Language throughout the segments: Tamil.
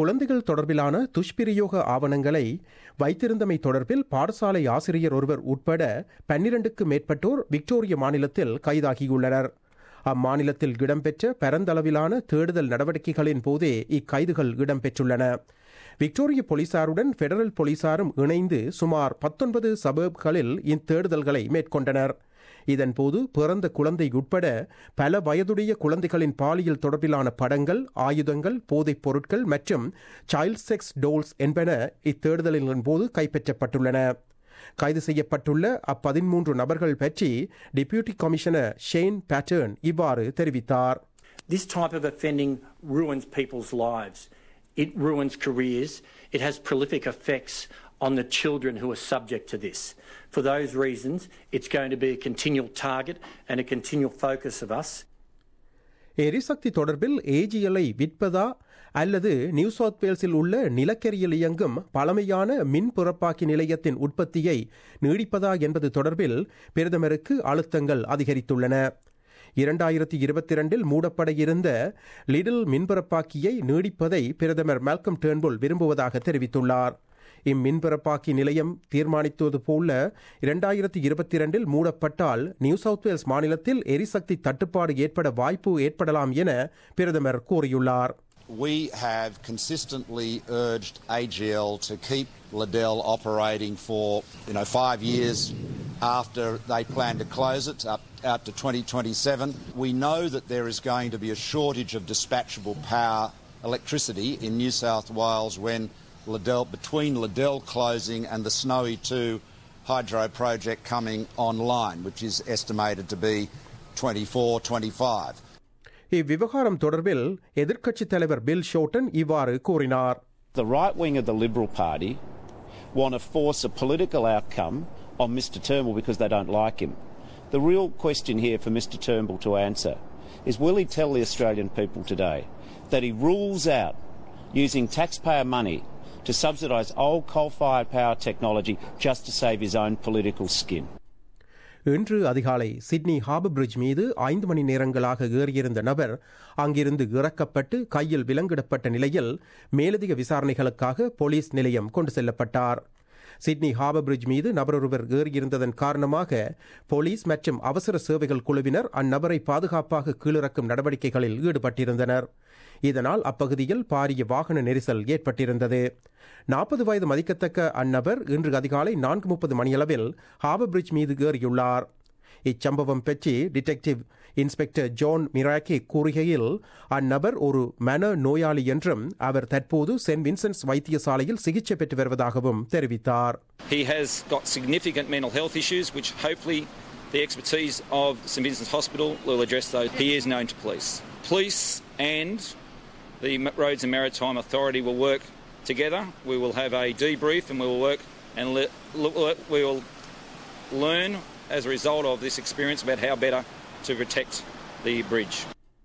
குழந்தைகள் தொடர்பிலான துஷ்பிரயோக ஆவணங்களை வைத்திருந்தமை தொடர்பில் பாடசாலை ஆசிரியர் ஒருவர் உட்பட பன்னிரண்டுக்கு மேற்பட்டோர் விக்டோரிய மாநிலத்தில் கைதாகியுள்ளனர் அம்மாநிலத்தில் இடம்பெற்ற பரந்தளவிலான தேடுதல் நடவடிக்கைகளின் போதே இக்கைதுகள் இடம்பெற்றுள்ளன விக்டோரிய போலீசாருடன் பெடரல் போலீசாரும் இணைந்து சுமார் பத்தொன்பது சபர்ப்களில் இத்தேடுதல்களை மேற்கொண்டனர் இதன்போது பிறந்த குழந்தை உட்பட பல வயதுடைய குழந்தைகளின் பாலியல் தொடர்பிலான படங்கள் ஆயுதங்கள் போதைப் பொருட்கள் மற்றும் சைல்ட் செக்ஸ் டோல்ஸ் என்பன இத்தேடுதலின் போது கைப்பற்றப்பட்டுள்ளன கைது செய்யப்பட்டுள்ள அப்பதிமூன்று நபர்கள் பற்றி டெபியூட்டி கமிஷனர் ஷேன் பேட்டர்ன் இவ்வாறு தெரிவித்தார் This type of offending ruins people's lives. It ruins careers. It has prolific effects on the children who are subject to this. For those reasons, it's going to be a continual target and a continual focus of us. எரிசக்தி தொடர்பில் ஏஜிஎல்ஐ விற்பதா அல்லது நியூ சவுத் வேல்ஸில் உள்ள நிலக்கரியில் இயங்கும் பழமையான மின் புறப்பாக்கி நிலையத்தின் உற்பத்தியை நீடிப்பதா என்பது தொடர்பில் பிரதமருக்கு அழுத்தங்கள் அதிகரித்துள்ளன இரண்டாயிரத்தி இருபத்தி இரண்டில் மூடப்பட இருந்த லிடில் மின்பரப்பாக்கியை நீடிப்பதை பிரதமர் மால்கம் டேர்ன்புல் விரும்புவதாக தெரிவித்துள்ளார் இம்மின்பரப்பாக்கி நிலையம் தீர்மானித்தது போல இரண்டாயிரத்தி இருபத்தி இரண்டில் மூடப்பட்டால் நியூ சவுத் வேல்ஸ் மாநிலத்தில் எரிசக்தி தட்டுப்பாடு ஏற்பட வாய்ப்பு ஏற்படலாம் என பிரதமர் கூறியுள்ளார் We have consistently urged AGL to keep Liddell operating for you know five years after they plan to close it up out to 2027. We know that there is going to be a shortage of dispatchable power electricity in New South Wales when Liddell between Liddell closing and the Snowy 2 hydro project coming online, which is estimated to be 24 25. இவ்விவகாரம் தொடர்பில் எதிர்க்கட்சித் தலைவர் பில் ஷோட்டன் இவ்வாறு கூறினார் The right wing of the Liberal Party want to force a political outcome on Mr Turnbull because they don't like him. The real question here for Mr Turnbull to answer is will he tell the Australian people today that he rules out using taxpayer money to subsidise old coal-fired power technology just to save his own political skin? இன்று அதிகாலை சிட்னி ஹார்பர் பிரிட்ஜ் மீது ஐந்து மணி நேரங்களாக ஏறியிருந்த நபர் அங்கிருந்து இறக்கப்பட்டு கையில் விலங்கிடப்பட்ட நிலையில் மேலதிக விசாரணைகளுக்காக போலீஸ் நிலையம் கொண்டு செல்லப்பட்டார் சிட்னி ஹார்பர் பிரிட்ஜ் மீது நபரொருவர் ஏறியிருந்ததன் காரணமாக போலீஸ் மற்றும் அவசர சேவைகள் குழுவினர் அந்நபரை பாதுகாப்பாக கீழிறக்கும் நடவடிக்கைகளில் ஈடுபட்டிருந்தனர் இதனால் அப்பகுதியில் பாரிய வாகன நெரிசல் ஏற்பட்டிருந்தது நாற்பது வயது மதிக்கத்தக்க அந்நபர் இன்று அதிகாலை நான்கு முப்பது மணியளவில் ஹார்பர் பிரிட்ஜ் மீது ஏறியுள்ளார் இச்சம்பவம் பற்றி டிடெக்டிவ் இன்ஸ்பெக்டர் ஜான் மிராக்கி கூறுகையில் அந்நபர் ஒரு மன நோயாளி என்றும் அவர் தற்போது சென்ட் வின்சென்ட்ஸ் வைத்தியசாலையில் சிகிச்சை பெற்று வருவதாகவும் தெரிவித்தார் He has got significant mental health issues, which hopefully the expertise of St Vincent's Hospital will address those. He is known to police. Police and the Roads and Maritime Authority will work together. We will have a debrief and we will work and le- le- we will learn as a result of this experience about how better to protect the bridge.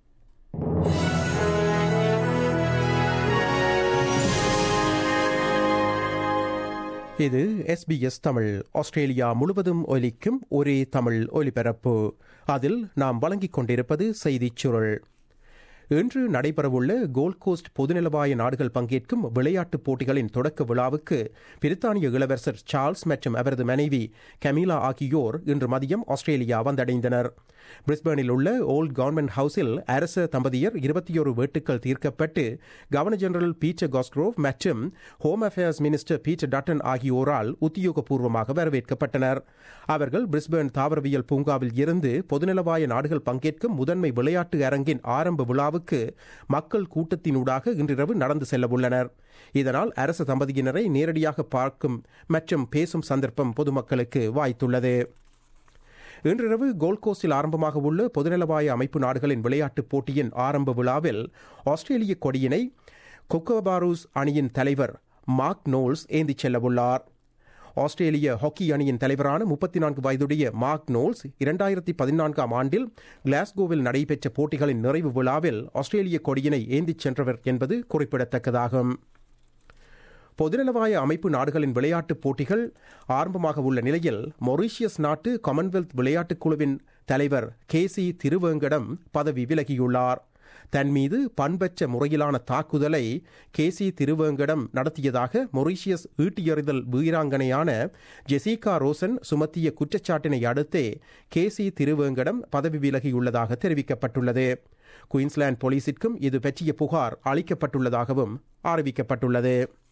இது எஸ்பிஎஸ் தமிழ் ஆஸ்திரேலியா முழுவதும் ஒலிக்கும் ஒரே தமிழ் ஒலிபரப்பு அதில் நாம் வழங்கிக் கொண்டிருப்பது செய்திச் சுருள் இன்று நடைபெறவுள்ள கோல்ட் கோஸ்ட் பொதுநலவாய நாடுகள் பங்கேற்கும் விளையாட்டுப் போட்டிகளின் தொடக்க விழாவுக்கு பிரித்தானிய இளவரசர் சார்ல்ஸ் மற்றும் அவரது மனைவி கமீலா ஆகியோர் இன்று மதியம் ஆஸ்திரேலியா வந்தடைந்தனர் பிரிஸ்பேனில் உள்ள ஓல்ட் கவர்மெண்ட் ஹவுஸில் அரச தம்பதியர் இருபத்தியொரு வேட்டுக்கள் தீர்க்கப்பட்டு கவர்னர் ஜெனரல் பீட்டர் காஸ்க்ரோவ் மற்றும் home affairs minister Peter Dutton ஆகியோரால் உத்தியோகபூர்வமாக வரவேற்கப்பட்டனர் அவர்கள் பிரிஸ்பேன் தாவரவியல் பூங்காவில் இருந்து பொதுநலவாய நாடுகள் பங்கேற்கும் முதன்மை விளையாட்டு அரங்கின் ஆரம்ப விழாவுக்கு மக்கள் கூட்டத்தினூடாக இன்றிரவு நடந்து செல்லவுள்ளனர் இதனால் அரச தம்பதியினரை நேரடியாக பார்க்கும் மற்றும் பேசும் சந்தர்ப்பம் பொதுமக்களுக்கு வாய்த்துள்ளது இன்றிரவு கோல்ட் கோஸ்டில் ஆரம்பமாக உள்ள பொதுநலவாய அமைப்பு நாடுகளின் விளையாட்டுப் போட்டியின் ஆரம்ப விழாவில் ஆஸ்திரேலிய கொடியினை கொக்கோபாரூஸ் அணியின் தலைவர் மார்க் நோல்ஸ் ஏந்திச் செல்லவுள்ளார் ஆஸ்திரேலிய ஹாக்கி அணியின் தலைவரான முப்பத்தி நான்கு வயதுடைய மார்க் நோல்ஸ் இரண்டாயிரத்தி பதினான்காம் ஆண்டில் கிளாஸ்கோவில் நடைபெற்ற போட்டிகளின் நிறைவு விழாவில் ஆஸ்திரேலிய கொடியினை ஏந்திச் சென்றவர் என்பது குறிப்பிடத்தக்கதாகும் பொதுநலவாய அமைப்பு நாடுகளின் விளையாட்டுப் போட்டிகள் ஆரம்பமாக உள்ள நிலையில் மொரீஷியஸ் நாட்டு காமன்வெல்த் விளையாட்டுக் குழுவின் தலைவர் கே சி திருவேங்கடம் பதவி விலகியுள்ளார் தன் மீது பண்பற்ற முறையிலான தாக்குதலை கேசி திருவேங்கடம் நடத்தியதாக மொரீஷியஸ் ஈட்டியறிதல் வீராங்கனையான ஜெசிகா ரோசன் சுமத்திய குற்றச்சாட்டினை அடுத்தே கேசி திருவேங்கடம் பதவி விலகியுள்ளதாக தெரிவிக்கப்பட்டுள்ளது குயின்ஸ்லாந்து போலீசிற்கும் இது பற்றிய புகார் அளிக்கப்பட்டுள்ளதாகவும் அறிவிக்கப்பட்டுள்ளது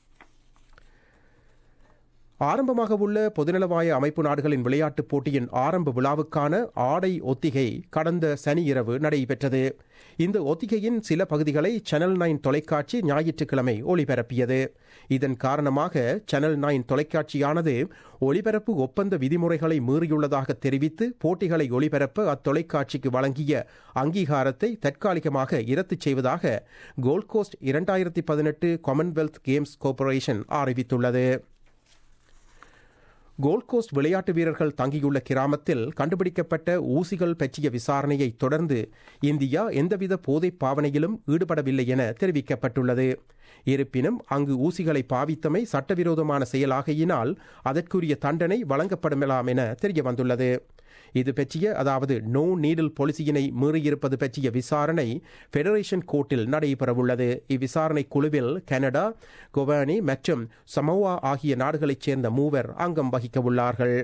ஆரம்பமாக உள்ள பொதுநலவாய அமைப்பு நாடுகளின் விளையாட்டுப் போட்டியின் ஆரம்ப விழாவுக்கான ஆடை ஒத்திகை கடந்த சனி இரவு நடைபெற்றது இந்த ஒத்திகையின் சில பகுதிகளை சேனல் நைன் தொலைக்காட்சி ஞாயிற்றுக்கிழமை ஒளிபரப்பியது இதன் காரணமாக சேனல் நைன் தொலைக்காட்சியானது ஒளிபரப்பு ஒப்பந்த விதிமுறைகளை மீறியுள்ளதாக தெரிவித்து போட்டிகளை ஒளிபரப்ப அத்தொலைக்காட்சிக்கு வழங்கிய அங்கீகாரத்தை தற்காலிகமாக இரத்து செய்வதாக கோல்ட் கோஸ்ட் இரண்டாயிரத்தி பதினெட்டு காமன்வெல்த் கேம்ஸ் கோர்ப்பரேஷன் அறிவித்துள்ளது கோல்ட் கோஸ்ட் விளையாட்டு வீரர்கள் தங்கியுள்ள கிராமத்தில் கண்டுபிடிக்கப்பட்ட ஊசிகள் பற்றிய விசாரணையை தொடர்ந்து இந்தியா எந்தவித போதைப் பாவனையிலும் ஈடுபடவில்லை என தெரிவிக்கப்பட்டுள்ளது இருப்பினும் அங்கு ஊசிகளை பாவித்தமை சட்டவிரோதமான செயலாகையினால் அதற்குரிய தண்டனை வழங்கப்படலாம் என தெரிய வந்துள்ளது இது பற்றிய அதாவது நோ நீடில் பொலிசியினை மீறியிருப்பது பற்றிய விசாரணை ஃபெடரேஷன் கோர்ட்டில் நடைபெறவுள்ளது இவ்விசாரணை குழுவில் கனடா கொவானி மற்றும் சமோவா ஆகிய நாடுகளைச் சேர்ந்த மூவர் அங்கம் வகிக்க உள்ளார்கள்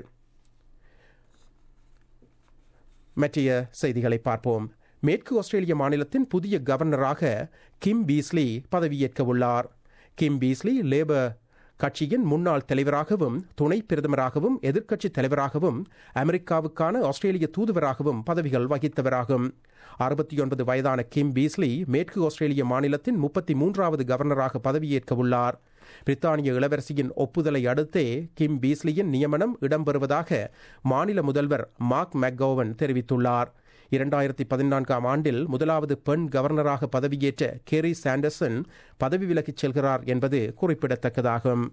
மற்றைய செய்திகளை பார்ப்போம் மேற்கு ஆஸ்திரேலிய மாநிலத்தின் புதிய கவர்னராக கிம் பீஸ்லி பதவியேற்க உள்ளார் கிம் பீஸ்லி லேபர் கட்சியின் முன்னாள் தலைவராகவும் துணை பிரதமராகவும் எதிர்க்கட்சித் தலைவராகவும் அமெரிக்காவுக்கான ஆஸ்திரேலிய தூதுவராகவும் பதவிகள் வகித்தவராகும் அறுபத்தி ஒன்பது வயதான கிம் பீஸ்லி மேற்கு ஆஸ்திரேலிய மாநிலத்தின் முப்பத்தி மூன்றாவது கவர்னராக பதவியேற்க உள்ளார் பிரித்தானிய இளவரசியின் ஒப்புதலை அடுத்தே கிம் பீஸ்லியின் நியமனம் இடம்பெறுவதாக மாநில முதல்வர் மார்க் மெக்கோவன் தெரிவித்துள்ளார் இரண்டாயிரத்தி பதினான்காம் ஆண்டில் முதலாவது பெண் கவர்னராக பதவியேற்ற கேரி சாண்டர்சன் பதவி விலகிச் செல்கிறார் என்பது குறிப்பிடத்தக்கதாகும்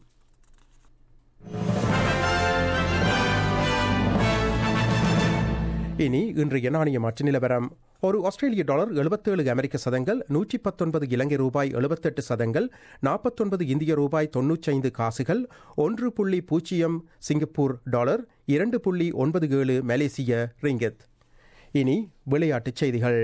இனி இன்றைய நாணய மாற்று நிலவரம் ஒரு ஆஸ்திரேலிய டாலர் எழுபத்தேழு அமெரிக்க சதங்கள் நூற்றி பத்தொன்பது இலங்கை ரூபாய் எழுபத்தெட்டு சதங்கள் நாற்பத்தொன்பது இந்திய ரூபாய் தொன்னூற்றைந்து காசுகள் ஒன்று புள்ளி பூஜ்ஜியம் சிங்கப்பூர் டாலர் இரண்டு புள்ளி ஒன்பது ஏழு மலேசிய ரிங்கத் இனி விளையாட்டுச் செய்திகள்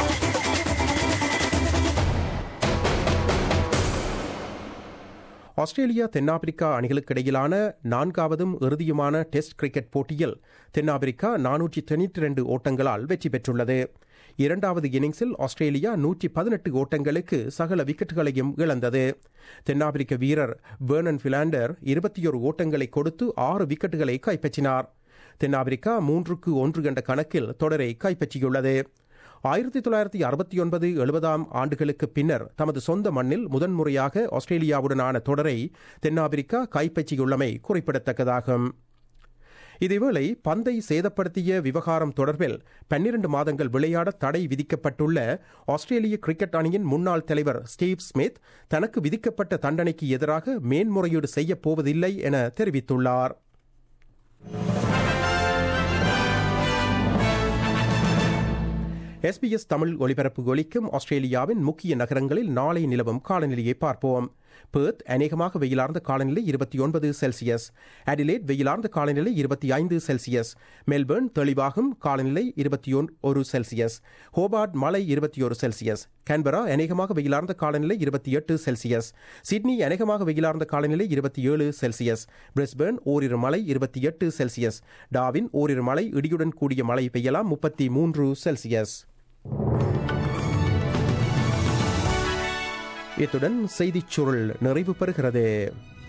ஆஸ்திரேலியா தென்னாப்பிரிக்கா அணிகளுக்கு இடையிலான நான்காவதும் இறுதியுமான டெஸ்ட் கிரிக்கெட் போட்டியில் தென்னாப்பிரிக்கா நானூற்றி தொண்ணூற்றி ரெண்டு ஓட்டங்களால் வெற்றி பெற்றுள்ளது இரண்டாவது இன்னிங்ஸில் ஆஸ்திரேலியா நூற்றி பதினெட்டு ஓட்டங்களுக்கு சகல விக்கெட்டுகளையும் இழந்தது தென்னாப்பிரிக்க வீரர் வேர்னன் பிலாண்டர் இருபத்தி ஒரு ஓட்டங்களை கொடுத்து ஆறு விக்கெட்டுகளை கைப்பற்றினார் தென்னாப்பிரிக்கா மூன்றுக்கு ஒன்று என்ற கணக்கில் தொடரை கைப்பற்றியுள்ளது ஆயிரத்தி தொள்ளாயிரத்தி அறுபத்தி ஒன்பது எழுபதாம் ஆண்டுகளுக்கு பின்னர் தமது சொந்த மண்ணில் முதன்முறையாக ஆஸ்திரேலியாவுடனான தொடரை தென்னாப்பிரிக்கா கைப்பற்றியுள்ளமை குறிப்பிடத்தக்கதாகும் இதேவேளை பந்தை சேதப்படுத்திய விவகாரம் தொடர்பில் பன்னிரண்டு மாதங்கள் விளையாட தடை விதிக்கப்பட்டுள்ள ஆஸ்திரேலிய கிரிக்கெட் அணியின் முன்னாள் தலைவர் ஸ்டீவ் ஸ்மித் தனக்கு விதிக்கப்பட்ட தண்டனைக்கு எதிராக மேன்முறையீடு செய்யப் போவதில்லை என தெரிவித்துள்ளார் எஸ்பிஎஸ் தமிழ் ஒலிபரப்பு ஒலிக்கும் ஆஸ்திரேலியாவின் முக்கிய நகரங்களில் நாளை நிலவும் காலநிலையை பார்ப்போம் பேர்த் அநேகமாக வெயிலார்ந்த காலநிலை இருபத்தி ஒன்பது செல்சியஸ் அடிலேட் வெயிலார்ந்த காலநிலை இருபத்தி ஐந்து செல்சியஸ் மெல்பர்ன் தெளிவாகும் காலநிலை இருபத்தி ஒரு செல்சியஸ் ஹோபார்ட் மலை இருபத்தி ஒரு செல்சியஸ் கேன்பரா அநேகமாக வெயிலார்ந்த காலநிலை இருபத்தி எட்டு செல்சியஸ் சிட்னி அநேகமாக வெயிலார்ந்த காலநிலை இருபத்தி ஏழு செல்சியஸ் பிரிஸ்பர்ன் ஓரிரு மலை இருபத்தி எட்டு செல்சியஸ் டாவின் ஓரிரு மலை இடியுடன் கூடிய மழை பெய்யலாம் முப்பத்தி மூன்று செல்சியஸ் இத்துடன் செய்திச் சுருள் நிறைவு பெறுகிறது